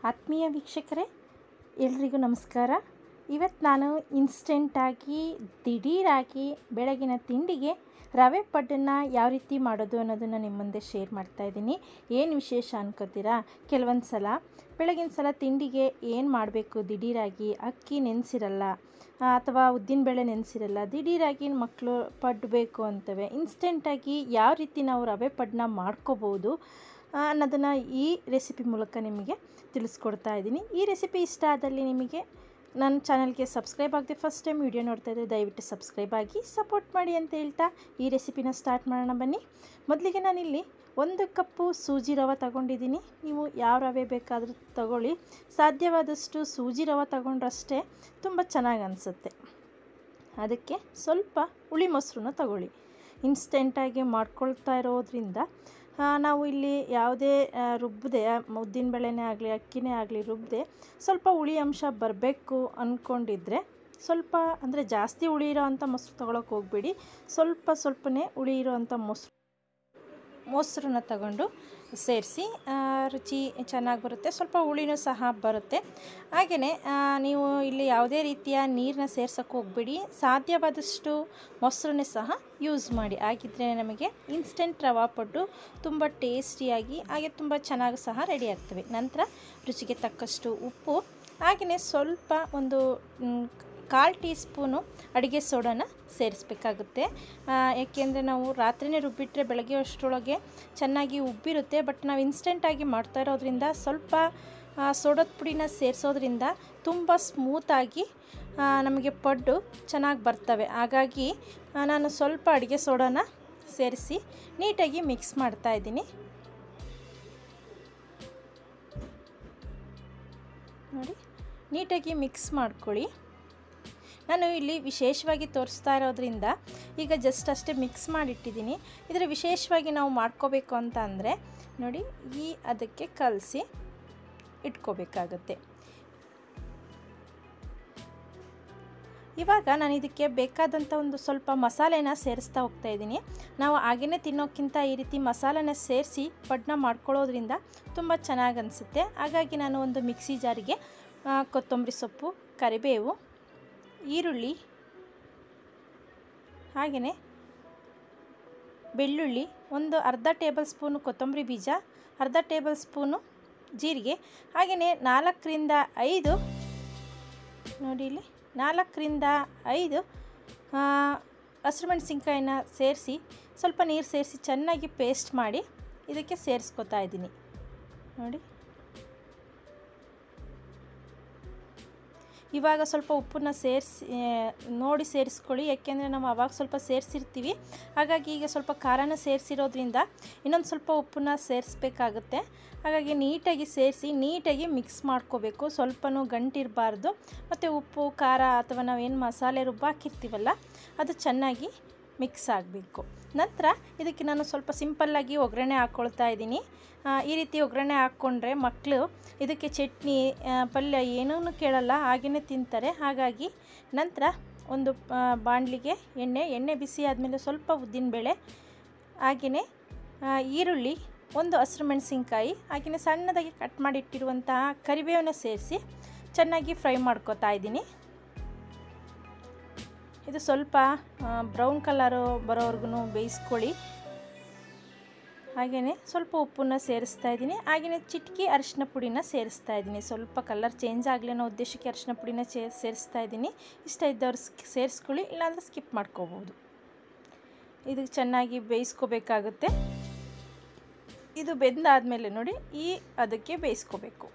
ಆತ್ಮೀಯ ವೀಕ್ಷಕರೇ ಎಲ್ರಿಗೂ ನಮಸ್ಕಾರ ಇವತ್ತು ನಾನು ಇನ್ಸ್ಟೆಂಟಾಗಿ ದಿಢೀರಾಗಿ ಬೆಳಗಿನ ತಿಂಡಿಗೆ ರವೆ ಪಡ್ಡನ್ನು ಯಾವ ರೀತಿ ಮಾಡೋದು ಅನ್ನೋದನ್ನು ನಿಮ್ಮ ಮುಂದೆ ಶೇರ್ ಮಾಡ್ತಾ ಇದ್ದೀನಿ ಏನು ವಿಶೇಷ ಅನ್ಕೋತೀರಾ ಕೆಲವೊಂದು ಸಲ ಬೆಳಗಿನ ಸಲ ತಿಂಡಿಗೆ ಏನು ಮಾಡಬೇಕು ದಿಢೀರಾಗಿ ಅಕ್ಕಿ ನೆನೆಸಿರಲ್ಲ ಅಥವಾ ಉದ್ದಿನಬೇಳೆ ನೆನೆಸಿರಲ್ಲ ದಿಢೀರಾಗಿ ಮಕ್ಕಳು ಪಡ್ಡು ಬೇಕು ಅಂತವೆ ಇನ್ಸ್ಟೆಂಟಾಗಿ ಯಾವ ರೀತಿ ನಾವು ರವೆ ಪಡ್ಡನ್ನ ಮಾಡ್ಕೋಬೋದು ಅನ್ನೋದನ್ನು ಈ ರೆಸಿಪಿ ಮೂಲಕ ನಿಮಗೆ ತಿಳಿಸ್ಕೊಡ್ತಾ ಇದ್ದೀನಿ ಈ ರೆಸಿಪಿ ಇಷ್ಟ ಆದಲ್ಲಿ ನಿಮಗೆ ನನ್ನ ಚಾನಲ್ಗೆ ಸಬ್ಸ್ಕ್ರೈಬ್ ಆಗದೆ ಫಸ್ಟ್ ಟೈಮ್ ವಿಡಿಯೋ ನೋಡ್ತಾ ಇದ್ದರೆ ದಯವಿಟ್ಟು ಸಬ್ಸ್ಕ್ರೈಬ್ ಆಗಿ ಸಪೋರ್ಟ್ ಮಾಡಿ ಅಂತ ಹೇಳ್ತಾ ಈ ರೆಸಿಪಿನ ಸ್ಟಾರ್ಟ್ ಮಾಡೋಣ ಬನ್ನಿ ಮೊದಲಿಗೆ ನಾನಿಲ್ಲಿ ಒಂದು ಕಪ್ಪು ಸೂಜಿ ರವೆ ತಗೊಂಡಿದ್ದೀನಿ ನೀವು ಯಾವ ರವೆ ಬೇಕಾದರೂ ತಗೊಳ್ಳಿ ಸಾಧ್ಯವಾದಷ್ಟು ಸೂಜಿ ರವೆ ತಗೊಂಡ್ರಷ್ಟೇ ತುಂಬ ಚೆನ್ನಾಗಿ ಅನಿಸುತ್ತೆ ಅದಕ್ಕೆ ಸ್ವಲ್ಪ ಹುಳಿ ಮೊಸರನ್ನ ತಗೊಳ್ಳಿ ಇನ್ಸ್ಟೆಂಟಾಗಿ ಮಾಡ್ಕೊಳ್ತಾ ಇರೋದ್ರಿಂದ ನಾವು ಇಲ್ಲಿ ಯಾವುದೇ ರುಬ್ಬದೆ ಉದ್ದಿನಬೇಳೆನೇ ಆಗಲಿ ಅಕ್ಕಿನೇ ಆಗಲಿ ರುಬ್ಬದೆ ಸ್ವಲ್ಪ ಹುಳಿ ಅಂಶ ಬರಬೇಕು ಅಂದ್ಕೊಂಡಿದ್ರೆ ಸ್ವಲ್ಪ ಅಂದರೆ ಜಾಸ್ತಿ ಹುಳಿ ಇರೋ ಅಂಥ ಮೊಸರು ತೊಗೊಳಕ್ಕೆ ಹೋಗಬೇಡಿ ಸ್ವಲ್ಪ ಸ್ವಲ್ಪನೇ ಹುಳಿ ಇರೋ ಅಂಥ ಮೊಸರು ಮೊಸರನ್ನ ತಗೊಂಡು ಸೇರಿಸಿ ರುಚಿ ಚೆನ್ನಾಗಿ ಬರುತ್ತೆ ಸ್ವಲ್ಪ ಹುಳಿನೂ ಸಹ ಬರುತ್ತೆ ಹಾಗೆಯೇ ನೀವು ಇಲ್ಲಿ ಯಾವುದೇ ರೀತಿಯ ನೀರನ್ನ ಸೇರ್ಸೋಕ್ಕೆ ಹೋಗಬೇಡಿ ಸಾಧ್ಯವಾದಷ್ಟು ಮೊಸರನ್ನೇ ಸಹ ಯೂಸ್ ಮಾಡಿ ಹಾಗಿದ್ರೆ ನಮಗೆ ಇನ್ಸ್ಟೆಂಟ್ ರವಾ ಪಡ್ಡು ತುಂಬ ಟೇಸ್ಟಿಯಾಗಿ ಹಾಗೆ ತುಂಬ ಚೆನ್ನಾಗಿ ಸಹ ರೆಡಿ ಆಗ್ತವೆ ನಂತರ ರುಚಿಗೆ ತಕ್ಕಷ್ಟು ಉಪ್ಪು ಹಾಗೆಯೇ ಸ್ವಲ್ಪ ಒಂದು ಕಾಲು ಟೀ ಸ್ಪೂನು ಅಡುಗೆ ಸೋಡಾನ ಸೇರಿಸ್ಬೇಕಾಗುತ್ತೆ ಏಕೆಂದರೆ ನಾವು ರಾತ್ರಿನೇ ರುಬ್ಬಿಟ್ರೆ ಬೆಳಗ್ಗೆ ಅಷ್ಟರೊಳಗೆ ಚೆನ್ನಾಗಿ ಉಬ್ಬಿರುತ್ತೆ ಬಟ್ ನಾವು ಇನ್ಸ್ಟೆಂಟಾಗಿ ಮಾಡ್ತಾ ಇರೋದ್ರಿಂದ ಸ್ವಲ್ಪ ಸೋಡದ ಪುಡಿನ ಸೇರಿಸೋದ್ರಿಂದ ತುಂಬ ಸ್ಮೂತಾಗಿ ನಮಗೆ ಪಡ್ಡು ಚೆನ್ನಾಗಿ ಬರ್ತವೆ ಹಾಗಾಗಿ ನಾನು ಸ್ವಲ್ಪ ಅಡುಗೆ ಸೋಡಾನ ಸೇರಿಸಿ ನೀಟಾಗಿ ಮಿಕ್ಸ್ ಮಾಡ್ತಾ ಇದ್ದೀನಿ ನೋಡಿ ನೀಟಾಗಿ ಮಿಕ್ಸ್ ಮಾಡ್ಕೊಳ್ಳಿ ನಾನು ಇಲ್ಲಿ ವಿಶೇಷವಾಗಿ ತೋರಿಸ್ತಾ ಇರೋದ್ರಿಂದ ಈಗ ಜಸ್ಟ್ ಅಷ್ಟೇ ಮಿಕ್ಸ್ ಮಾಡಿಟ್ಟಿದ್ದೀನಿ ಇದರ ವಿಶೇಷವಾಗಿ ನಾವು ಮಾಡ್ಕೋಬೇಕು ಅಂತ ಅಂದರೆ ನೋಡಿ ಈ ಅದಕ್ಕೆ ಕಲಸಿ ಇಟ್ಕೋಬೇಕಾಗತ್ತೆ ಇವಾಗ ನಾನು ಇದಕ್ಕೆ ಬೇಕಾದಂಥ ಒಂದು ಸ್ವಲ್ಪ ಮಸಾಲೆನ ಸೇರಿಸ್ತಾ ಹೋಗ್ತಾ ಇದ್ದೀನಿ ನಾವು ಹಾಗೇ ತಿನ್ನೋಕ್ಕಿಂತ ಈ ರೀತಿ ಮಸಾಲೆನ ಸೇರಿಸಿ ಪಡ್ನ ಮಾಡ್ಕೊಳ್ಳೋದ್ರಿಂದ ತುಂಬ ಚೆನ್ನಾಗಿ ಅನಿಸುತ್ತೆ ಹಾಗಾಗಿ ನಾನು ಒಂದು ಮಿಕ್ಸಿ ಜಾರಿಗೆ ಕೊತ್ತಂಬರಿ ಸೊಪ್ಪು ಕರಿಬೇವು ಈರುಳ್ಳಿ ಹಾಗೆಯೇ ಬೆಳ್ಳುಳ್ಳಿ ಒಂದು ಅರ್ಧ ಟೇಬಲ್ ಸ್ಪೂನು ಕೊತ್ತಂಬರಿ ಬೀಜ ಅರ್ಧ ಟೇಬಲ್ ಸ್ಪೂನು ಜೀರಿಗೆ ಹಾಗೆಯೇ ನಾಲ್ಕರಿಂದ ಐದು ನೋಡಿ ಇಲ್ಲಿ ನಾಲ್ಕರಿಂದ ಐದು ಹಸಿರು ಮೆಣಸಿನ್ಕಾಯಿನ ಸೇರಿಸಿ ಸ್ವಲ್ಪ ನೀರು ಸೇರಿಸಿ ಚೆನ್ನಾಗಿ ಪೇಸ್ಟ್ ಮಾಡಿ ಇದಕ್ಕೆ ಸೇರಿಸ್ಕೊತಾ ಇದ್ದೀನಿ ನೋಡಿ ಇವಾಗ ಸ್ವಲ್ಪ ಉಪ್ಪನ್ನ ಸೇರಿಸಿ ನೋಡಿ ಸೇರಿಸ್ಕೊಳ್ಳಿ ಯಾಕೆಂದರೆ ನಾವು ಅವಾಗ ಸ್ವಲ್ಪ ಸೇರಿಸಿರ್ತೀವಿ ಹಾಗಾಗಿ ಈಗ ಸ್ವಲ್ಪ ಖಾರನ ಸೇರಿಸಿರೋದ್ರಿಂದ ಇನ್ನೊಂದು ಸ್ವಲ್ಪ ಉಪ್ಪನ್ನ ಸೇರಿಸ್ಬೇಕಾಗುತ್ತೆ ಹಾಗಾಗಿ ನೀಟಾಗಿ ಸೇರಿಸಿ ನೀಟಾಗಿ ಮಿಕ್ಸ್ ಮಾಡ್ಕೋಬೇಕು ಸ್ವಲ್ಪನೂ ಗಂಟಿರಬಾರ್ದು ಮತ್ತು ಉಪ್ಪು ಖಾರ ಅಥವಾ ನಾವೇನು ಮಸಾಲೆ ರುಬ್ಬಾಕಿರ್ತೀವಲ್ಲ ಅದು ಚೆನ್ನಾಗಿ ಮಿಕ್ಸ್ ಆಗಬೇಕು ನಂತರ ಇದಕ್ಕೆ ನಾನು ಸ್ವಲ್ಪ ಸಿಂಪಲ್ಲಾಗಿ ಒಗ್ಗರಣೆ ಹಾಕ್ಕೊಳ್ತಾ ಇದ್ದೀನಿ ಈ ರೀತಿ ಒಗ್ಗರಣೆ ಹಾಕ್ಕೊಂಡ್ರೆ ಮಕ್ಕಳು ಇದಕ್ಕೆ ಚಟ್ನಿ ಪಲ್ಯ ಏನೂ ಕೇಳಲ್ಲ ಹಾಗೆಯೇ ತಿಂತಾರೆ ಹಾಗಾಗಿ ನಂತರ ಒಂದು ಬಾಣಲಿಗೆ ಎಣ್ಣೆ ಎಣ್ಣೆ ಬಿಸಿ ಆದಮೇಲೆ ಸ್ವಲ್ಪ ಉದ್ದಿನಬೇಳೆ ಹಾಗೆಯೇ ಈರುಳ್ಳಿ ಒಂದು ಹಸಿರು ಮೆಣಸಿನ್ಕಾಯಿ ಹಾಗೆಯೇ ಸಣ್ಣದಾಗಿ ಕಟ್ ಮಾಡಿಟ್ಟಿರುವಂತಹ ಕರಿಬೇವನ್ನ ಸೇರಿಸಿ ಚೆನ್ನಾಗಿ ಫ್ರೈ ಮಾಡ್ಕೊತಾ ಇದ್ದೀನಿ ಇದು ಸ್ವಲ್ಪ ಬ್ರೌನ್ ಕಲರು ಬರೋವರೆಗೂ ಬೇಯಿಸ್ಕೊಳ್ಳಿ ಹಾಗೆಯೇ ಸ್ವಲ್ಪ ಉಪ್ಪನ್ನು ಸೇರಿಸ್ತಾ ಇದ್ದೀನಿ ಹಾಗೆಯೇ ಚಿಟಕಿ ಅರಿಶಿನ ಪುಡಿನ ಸೇರಿಸ್ತಾ ಇದ್ದೀನಿ ಸ್ವಲ್ಪ ಕಲರ್ ಚೇಂಜ್ ಆಗಲಿ ಅನ್ನೋ ಉದ್ದೇಶಕ್ಕೆ ಅರಿಶಿನ ಪುಡಿನ ಚೇ ಸೇರಿಸ್ತಾ ಇದ್ದೀನಿ ಇಷ್ಟ ಇದ್ದವ್ರು ಸೇರಿಸ್ಕೊಳ್ಳಿ ಇಲ್ಲಾಂದರೆ ಸ್ಕಿಪ್ ಮಾಡ್ಕೋಬೋದು ಇದು ಚೆನ್ನಾಗಿ ಬೇಯಿಸ್ಕೋಬೇಕಾಗುತ್ತೆ ಇದು ಬೆಂದಾದಮೇಲೆ ನೋಡಿ ಈ ಅದಕ್ಕೆ ಬೇಯಿಸ್ಕೋಬೇಕು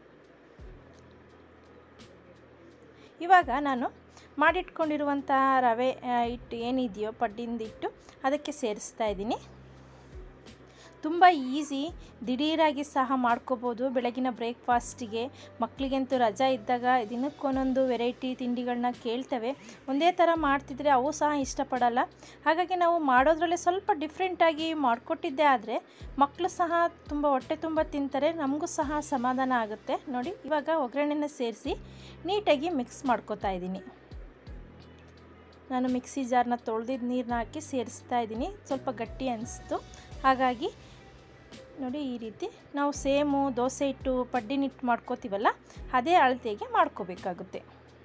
ಇವಾಗ ನಾನು ಮಾಡಿಟ್ಕೊಂಡಿರುವಂಥ ರವೆ ಹಿಟ್ಟು ಏನಿದೆಯೋ ಪಡ್ಡಿಂದ ಹಿಟ್ಟು ಅದಕ್ಕೆ ಸೇರಿಸ್ತಾ ಇದ್ದೀನಿ ತುಂಬ ಈಸಿ ದಿಢೀರಾಗಿ ಸಹ ಮಾಡ್ಕೋಬೋದು ಬೆಳಗಿನ ಬ್ರೇಕ್ಫಾಸ್ಟಿಗೆ ಮಕ್ಕಳಿಗಂತೂ ರಜಾ ಇದ್ದಾಗ ದಿನಕ್ಕೊಂದೊಂದು ವೆರೈಟಿ ತಿಂಡಿಗಳನ್ನ ಕೇಳ್ತವೆ ಒಂದೇ ಥರ ಮಾಡ್ತಿದ್ರೆ ಅವು ಸಹ ಇಷ್ಟಪಡಲ್ಲ ಹಾಗಾಗಿ ನಾವು ಮಾಡೋದ್ರಲ್ಲೇ ಸ್ವಲ್ಪ ಡಿಫ್ರೆಂಟಾಗಿ ಮಾಡಿಕೊಟ್ಟಿದ್ದೇ ಆದರೆ ಮಕ್ಕಳು ಸಹ ತುಂಬ ಹೊಟ್ಟೆ ತುಂಬ ತಿಂತಾರೆ ನಮಗೂ ಸಹ ಸಮಾಧಾನ ಆಗುತ್ತೆ ನೋಡಿ ಇವಾಗ ಒಗ್ಗರಣೆನ ಸೇರಿಸಿ ನೀಟಾಗಿ ಮಿಕ್ಸ್ ಮಾಡ್ಕೋತಾ ಇದ್ದೀನಿ ನಾನು ಮಿಕ್ಸಿ ಜಾರ್ನ ತೊಳೆದಿದ್ದ ನೀರನ್ನ ಹಾಕಿ ಸೇರಿಸ್ತಾ ಇದ್ದೀನಿ ಸ್ವಲ್ಪ ಗಟ್ಟಿ ಅನಿಸ್ತು ಹಾಗಾಗಿ ನೋಡಿ ಈ ರೀತಿ ನಾವು ಸೇಮು ದೋಸೆ ಹಿಟ್ಟು ಪಡ್ಡಿನಿಟ್ಟು ಮಾಡ್ಕೋತೀವಲ್ಲ ಅದೇ ಅಳತೆಗೆ ಮಾಡ್ಕೋಬೇಕಾಗುತ್ತೆ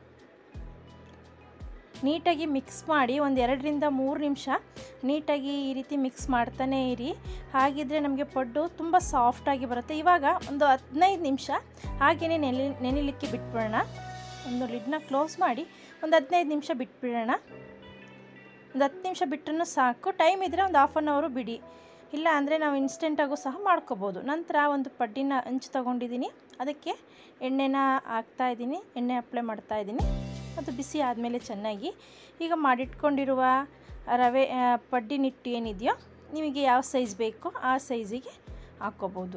ನೀಟಾಗಿ ಮಿಕ್ಸ್ ಮಾಡಿ ಒಂದು ಎರಡರಿಂದ ಮೂರು ನಿಮಿಷ ನೀಟಾಗಿ ಈ ರೀತಿ ಮಿಕ್ಸ್ ಮಾಡ್ತಾನೇ ಇರಿ ಹಾಗಿದ್ರೆ ನಮಗೆ ಪಡ್ಡು ತುಂಬ ಸಾಫ್ಟಾಗಿ ಬರುತ್ತೆ ಇವಾಗ ಒಂದು ಹದಿನೈದು ನಿಮಿಷ ಹಾಗೆಯೇ ನೆನೆ ನೆನೆಲಿಕ್ಕೆ ಬಿಟ್ಬಿಡೋಣ ಒಂದು ಲಿಡ್ನ ಕ್ಲೋಸ್ ಮಾಡಿ ಒಂದು ಹದಿನೈದು ನಿಮಿಷ ಬಿಟ್ಬಿಡೋಣ ಒಂದು ಹತ್ತು ನಿಮಿಷ ಬಿಟ್ಟರೂ ಸಾಕು ಟೈಮ್ ಇದ್ದರೆ ಒಂದು ಹಾಫ್ ಆನ್ ಅವರು ಬಿಡಿ ಇಲ್ಲ ಅಂದರೆ ನಾವು ಇನ್ಸ್ಟೆಂಟಾಗೂ ಸಹ ಮಾಡ್ಕೋಬೋದು ನಂತರ ಒಂದು ಪಡ್ಡಿನ ಹಂಚು ತೊಗೊಂಡಿದ್ದೀನಿ ಅದಕ್ಕೆ ಎಣ್ಣೆನ ಹಾಕ್ತಾಯಿದ್ದೀನಿ ಎಣ್ಣೆ ಅಪ್ಲೈ ಮಾಡ್ತಾಯಿದ್ದೀನಿ ಅದು ಬಿಸಿ ಆದಮೇಲೆ ಚೆನ್ನಾಗಿ ಈಗ ಮಾಡಿಟ್ಕೊಂಡಿರುವ ರವೆ ಪಡ್ಡಿನಿಟ್ಟು ಏನಿದೆಯೋ ನಿಮಗೆ ಯಾವ ಸೈಜ್ ಬೇಕೋ ಆ ಸೈಜಿಗೆ ಹಾಕ್ಕೋಬೋದು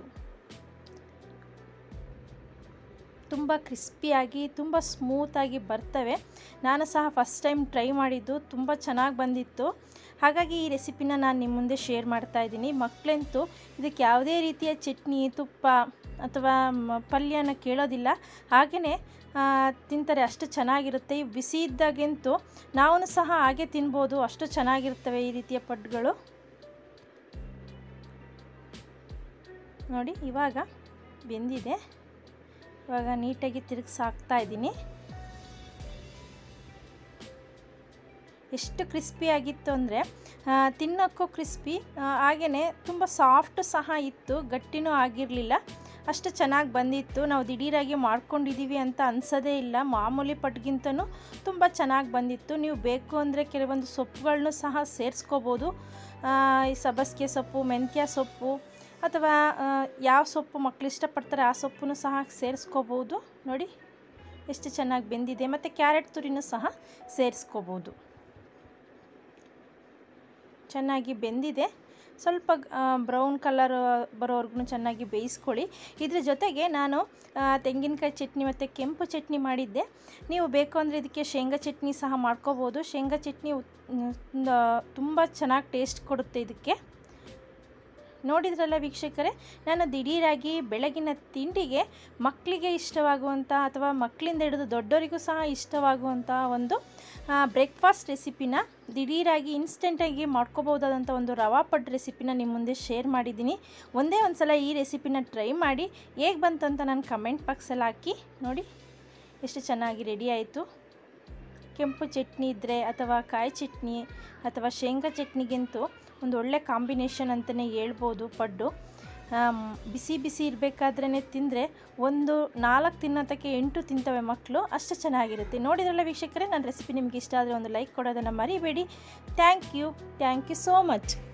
ತುಂಬ ಕ್ರಿಸ್ಪಿಯಾಗಿ ತುಂಬ ಸ್ಮೂತಾಗಿ ಬರ್ತವೆ ನಾನು ಸಹ ಫಸ್ಟ್ ಟೈಮ್ ಟ್ರೈ ಮಾಡಿದ್ದು ತುಂಬ ಚೆನ್ನಾಗಿ ಬಂದಿತ್ತು ಹಾಗಾಗಿ ಈ ರೆಸಿಪಿನ ನಾನು ನಿಮ್ಮ ಮುಂದೆ ಶೇರ್ ಮಾಡ್ತಾ ಇದ್ದೀನಿ ಮಕ್ಕಳಂತೂ ಇದಕ್ಕೆ ಯಾವುದೇ ರೀತಿಯ ಚಟ್ನಿ ತುಪ್ಪ ಅಥವಾ ಪಲ್ಯನ ಕೇಳೋದಿಲ್ಲ ಹಾಗೆಯೇ ತಿಂತಾರೆ ಅಷ್ಟು ಚೆನ್ನಾಗಿರುತ್ತೆ ಈ ಬಿಸಿ ಇದ್ದಾಗಂತೂ ನಾವು ಸಹ ಹಾಗೆ ತಿನ್ಬೋದು ಅಷ್ಟು ಚೆನ್ನಾಗಿರ್ತವೆ ಈ ರೀತಿಯ ಪಡ್ಗಳು ನೋಡಿ ಇವಾಗ ಬೆಂದಿದೆ ಇವಾಗ ನೀಟಾಗಿ ತಿರುಗಿಸಿ ಹಾಕ್ತಾ ಇದ್ದೀನಿ ಎಷ್ಟು ಕ್ರಿಸ್ಪಿ ಆಗಿತ್ತು ಅಂದರೆ ತಿನ್ನೋಕ್ಕೂ ಕ್ರಿಸ್ಪಿ ಹಾಗೆಯೇ ತುಂಬ ಸಾಫ್ಟ್ ಸಹ ಇತ್ತು ಗಟ್ಟಿನೂ ಆಗಿರಲಿಲ್ಲ ಅಷ್ಟು ಚೆನ್ನಾಗಿ ಬಂದಿತ್ತು ನಾವು ದಿಢೀರಾಗಿ ಮಾಡ್ಕೊಂಡಿದ್ದೀವಿ ಅಂತ ಅನಿಸೋದೇ ಇಲ್ಲ ಮಾಮೂಲಿ ಪಟ್ಗಿಂತನೂ ತುಂಬ ಚೆನ್ನಾಗಿ ಬಂದಿತ್ತು ನೀವು ಬೇಕು ಅಂದರೆ ಕೆಲವೊಂದು ಸೊಪ್ಪುಗಳನ್ನೂ ಸಹ ಸೇರಿಸ್ಕೋಬೋದು ಈ ಸಬ್ಬಸಿಗೆ ಸೊಪ್ಪು ಮೆಂತ್ಯ ಸೊಪ್ಪು ಅಥವಾ ಯಾವ ಸೊಪ್ಪು ಮಕ್ಕಳು ಇಷ್ಟಪಡ್ತಾರೆ ಆ ಸೊಪ್ಪನ್ನು ಸಹ ಸೇರಿಸ್ಕೋಬೋದು ನೋಡಿ ಎಷ್ಟು ಚೆನ್ನಾಗಿ ಬೆಂದಿದೆ ಮತ್ತು ಕ್ಯಾರೆಟ್ ತುರಿನೂ ಸಹ ಸೇರಿಸ್ಕೋಬೋದು ಚೆನ್ನಾಗಿ ಬೆಂದಿದೆ ಸ್ವಲ್ಪ ಬ್ರೌನ್ ಕಲರ್ ಬರೋವರೆಗೂ ಚೆನ್ನಾಗಿ ಬೇಯಿಸ್ಕೊಳ್ಳಿ ಇದ್ರ ಜೊತೆಗೆ ನಾನು ತೆಂಗಿನಕಾಯಿ ಚಟ್ನಿ ಮತ್ತು ಕೆಂಪು ಚಟ್ನಿ ಮಾಡಿದ್ದೆ ನೀವು ಬೇಕು ಅಂದರೆ ಇದಕ್ಕೆ ಶೇಂಗಾ ಚಟ್ನಿ ಸಹ ಮಾಡ್ಕೋಬೋದು ಶೇಂಗಾ ಚಟ್ನಿ ತುಂಬ ಚೆನ್ನಾಗಿ ಟೇಸ್ಟ್ ಕೊಡುತ್ತೆ ಇದಕ್ಕೆ ನೋಡಿದ್ರಲ್ಲ ವೀಕ್ಷಕರೇ ನಾನು ದಿಢೀರಾಗಿ ಬೆಳಗಿನ ತಿಂಡಿಗೆ ಮಕ್ಕಳಿಗೆ ಇಷ್ಟವಾಗುವಂಥ ಅಥವಾ ಮಕ್ಕಳಿಂದ ಹಿಡಿದು ದೊಡ್ಡವರಿಗೂ ಸಹ ಇಷ್ಟವಾಗುವಂಥ ಒಂದು ಬ್ರೇಕ್ಫಾಸ್ಟ್ ರೆಸಿಪಿನ ದಿಢೀರಾಗಿ ಇನ್ಸ್ಟೆಂಟಾಗಿ ಮಾಡ್ಕೋಬೋದಾದಂಥ ಒಂದು ರವಾ ಪಡ್ ರೆಸಿಪಿನ ನಿಮ್ಮ ಮುಂದೆ ಶೇರ್ ಮಾಡಿದ್ದೀನಿ ಒಂದೇ ಒಂದು ಸಲ ಈ ರೆಸಿಪಿನ ಟ್ರೈ ಮಾಡಿ ಹೇಗೆ ಬಂತಂತ ನಾನು ಕಮೆಂಟ್ ಬಾಕ್ಸಲ್ಲಿ ಹಾಕಿ ನೋಡಿ ಎಷ್ಟು ಚೆನ್ನಾಗಿ ರೆಡಿ ಆಯಿತು ಕೆಂಪು ಚಟ್ನಿ ಇದ್ದರೆ ಅಥವಾ ಕಾಯಿ ಚಟ್ನಿ ಅಥವಾ ಶೇಂಗಾ ಚಟ್ನಿಗಂತೂ ಒಂದು ಒಳ್ಳೆ ಕಾಂಬಿನೇಷನ್ ಅಂತಲೇ ಹೇಳ್ಬೋದು ಪಡ್ಡು ಬಿಸಿ ಬಿಸಿ ಇರಬೇಕಾದ್ರೇ ತಿಂದರೆ ಒಂದು ನಾಲ್ಕು ತಿನ್ನೋತಕ್ಕೆ ಎಂಟು ತಿಂತವೆ ಮಕ್ಕಳು ಅಷ್ಟು ಚೆನ್ನಾಗಿರುತ್ತೆ ನೋಡಿದ್ರಲ್ಲ ವೀಕ್ಷಕರೇ ನನ್ನ ರೆಸಿಪಿ ನಿಮ್ಗೆ ಇಷ್ಟ ಆದರೆ ಒಂದು ಲೈಕ್ ಕೊಡೋದನ್ನು ಮರಿಬೇಡಿ thank you thank you so much